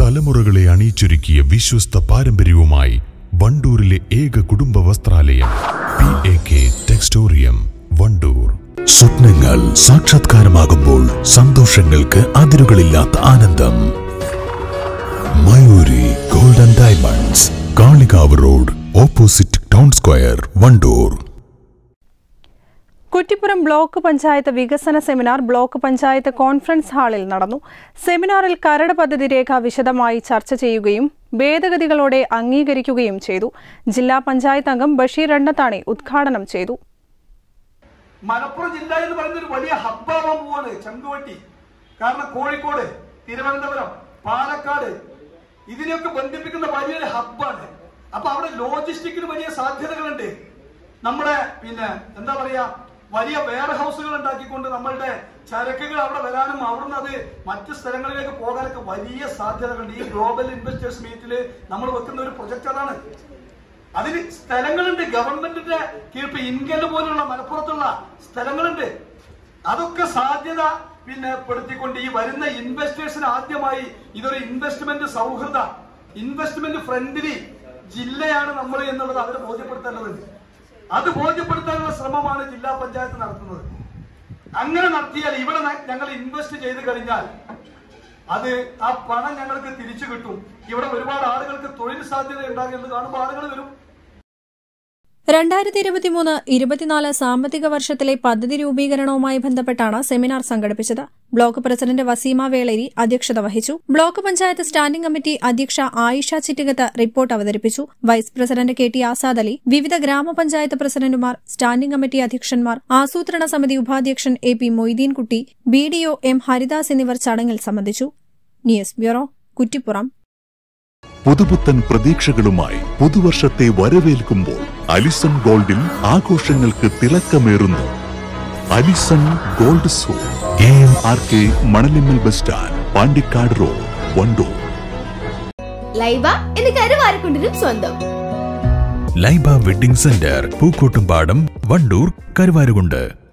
തലമുറകളെ അണിയിച്ചൊരുക്കിയ വിശ്വസ്ത പാരമ്പര്യവുമായി വണ്ടൂരിലെ ഏക കുടുംബ വസ്ത്രാലയം P A K Textorium Wandoor സ്വപ്നങ്ങൾ സാക്ഷാത്കാരമാകുമ്പോൾ സന്തോഷങ്ങൾക്ക് അതിരുകളില്ലാത്ത ആനന്ദം Mayoori golden diamonds Kalikavu road opposite town square Wandoor Kuttippuram block panchayat വികസന സെമിനാർ ബ്ലോക്ക് പഞ്ചായത്ത് കോൺഫറൻസ് ഹാളിൽ നടന്നു സെമിനാറിൽ കരട് പദ്ധതി രേഖ വിശദമായി ചർച്ച ചെയ്യുകയും ഭേദഗതികളോടെ അംഗീകരിക്കുകയും ചെയ്തു ജില്ലാ പഞ്ചായത്ത് അംഗം ബഷീർ എണ്ണത്താണി ഉദ്ഘാടനം ചെയ്തു മലപ്പുറം ജില്ല എന്ന് പറയുന്ന ഒരു വലിയ ഹബ്ബാവാൻ പോവാണ് ചങ്കുവട്ടി കാരണം കോഴിക്കോട് തിരുവനന്തപുരം പാലക്കാട് ഇതിനെയൊക്കെ ബന്ധിപ്പിക്കുന്ന വലിയൊരു ഹബ്ബാണ് അപ്പൊ അവിടെ ലോജിസ്റ്റിക്കിന് വലിയ സാധ്യതകളുണ്ട് നമ്മുടെ പിന്നെ എന്താ പറയാ വലിയ വെയർ ഹൗസുകൾ ഉണ്ടാക്കിക്കൊണ്ട് നമ്മളുടെ ചരക്കുകൾ അവിടെ വരാനും അവിടുന്ന് അത് മറ്റു സ്ഥലങ്ങളിലേക്ക് പോകാനൊക്കെ വലിയ സാധ്യതകളുണ്ട് ഈ ഗ്ലോബൽ ഇൻവെസ്റ്റേഴ്സ് മീറ്റിൽ നമ്മൾ വെക്കുന്ന ഒരു പ്രൊജക്ട് അതാണ് അതിന് സ്ഥലങ്ങളുണ്ട് ഗവൺമെന്റിന്റെ കീഴ്പ്പ് ഇൻകല് പോലുള്ള മലപ്പുറത്തുള്ള സ്ഥലങ്ങളുണ്ട് അതൊക്കെ സാധ്യത പിന്നെ പെടുത്തിക്കൊണ്ട് ഈ വരുന്ന ഇൻവെസ്റ്റേഴ്സിന് ആദ്യമായി ഇതൊരു ഇൻവെസ്റ്റ്മെന്റ് സൗഹൃദ ഇൻവെസ്റ്റ്മെന്റ് ഫ്രണ്ട്ലി ജില്ലയാണ് നമ്മൾ എന്നുള്ളത് അവരെ ബോധ്യപ്പെടുത്തേണ്ടതുണ്ട് അത് ബോധ്യപ്പെടുത്താനുള്ള ശ്രമമാണ് ജില്ലാ പഞ്ചായത്ത് നടത്തുന്നത് അങ്ങനെ നടത്തിയാൽ ഇവിടെ ന- ഞങ്ങൾ ഇൻവെസ്റ്റ് ചെയ്ത് കഴിഞ്ഞാൽ അത് ആ പണം ഞങ്ങൾക്ക് തിരിച്ചു കിട്ടും ഇവിടെ ഒരുപാട് ആളുകൾക്ക് തൊഴിൽ സാധ്യത ഉണ്ടാകുന്നത് കാണുമ്പോൾ ആളുകൾ വരും രണ്ടായിരത്തി ഇരുപത്തിമൂന്ന് ഇരുപത്തിനാല് സാമ്പത്തിക വർഷത്തിലെ പദ്ധതി രൂപീകരണവുമായി ബന്ധപ്പെട്ടാണ് സെമിനാർ സംഘടിപ്പിച്ചത് ബ്ലോക്ക് പ്രസിഡന്റ് വസീമ വേളേരി അധ്യക്ഷത വഹിച്ചു ബ്ലോക്ക് പഞ്ചായത്ത് സ്റ്റാൻഡിംഗ് കമ്മിറ്റി അധ്യക്ഷ ആയിഷ ചിറ്റികത്ത് റിപ്പോർട്ട് അവതരിപ്പിച്ചു vice president K T Azad Ali വിവിധ ഗ്രാമപഞ്ചായത്ത് പ്രസിഡന്റുമാർ സ്റ്റാൻഡിംഗ് കമ്മിറ്റി അധ്യക്ഷന്മാർ ആസൂത്രണ സമിതി ഉപാധ്യക്ഷൻ A P Moideenkutty B D O M Haridas എന്നിവർ ചടങ്ങിൽ സംബന്ധിച്ചു ന്യൂസ് ബ്യൂറോ കുറ്റിപ്പുറം പുതുപുത്തൻ പ്രതീക്ഷകളുമായി പുതുവർഷത്തെ വരവേൽക്കുമ്പോൾ അലിസൺ ഗോൾഡിൽ ആഘോഷങ്ങൾക്ക് തിളക്കമേറുന്നു അലിസൺ ഗോൾഡ് സോ A M R K Manalimmal bus stand Pandikkad road Wandoor Laiba എന്ന് കരുവാരക്കുണ്ടിനും സ്വന്തം ലൈബ വെഡിംഗ് സെന്റർ പൂക്കോട്ടുംപാടം വണ്ടൂർ കരുവാരുകുണ്ട്